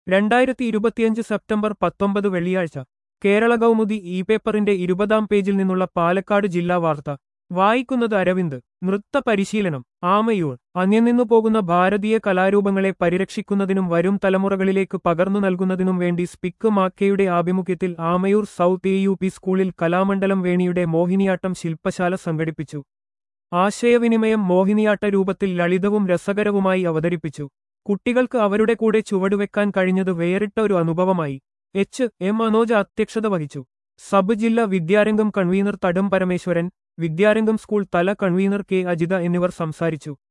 രണ്ടായിരത്തി ഇരുപത്തിയഞ്ച് സെപ്റ്റംബർ പത്തൊമ്പത് വെള്ളിയാഴ്ച കേരള കൗമുദി ഇ പേപ്പറിന്റെ ഇരുപതാം പേജിൽ നിന്നുള്ള പാലക്കാട് ജില്ലാ വാർത്ത വായിക്കുന്നത് അരവിന്ദ് നൃത്ത പരിശീലനം ആമയൂർ അന്യം നിന്നു പോകുന്ന ഭാരതീയ കലാരൂപങ്ങളെ പരിരക്ഷിക്കുന്നതിനും വരും തലമുറകളിലേക്ക് പകർന്നു നൽകുന്നതിനും വേണ്ടി സ്പിക്ക് മാക്കയുടെ ആഭിമുഖ്യത്തിൽ Amayur south A U P സ്കൂളിൽ കലാമണ്ഡലം വേണിയുടെ മോഹിനിയാട്ടം ശില്പശാല സംഘടിപ്പിച്ചു ആശയവിനിമയം മോഹിനിയാട്ട രൂപത്തിൽ ലളിതവും രസകരവുമായി അവതരിപ്പിച്ചു കുട്ടികൾക്ക് അവരുടെ കൂടെ ചുവടുവെക്കാൻ കഴിഞ്ഞത് വേറിട്ട ഒരു അനുഭവമായി എച്ച് എം മനോജ് അധ്യക്ഷത വഹിച്ചു സബ് ജില്ലാ വിദ്യാരംഗം കൺവീനർ തടം പരമേശ്വരൻ വിദ്യാരംഗം സ്കൂൾ തല കൺവീനർ കെ അജിത എന്നിവർ സംസാരിച്ചു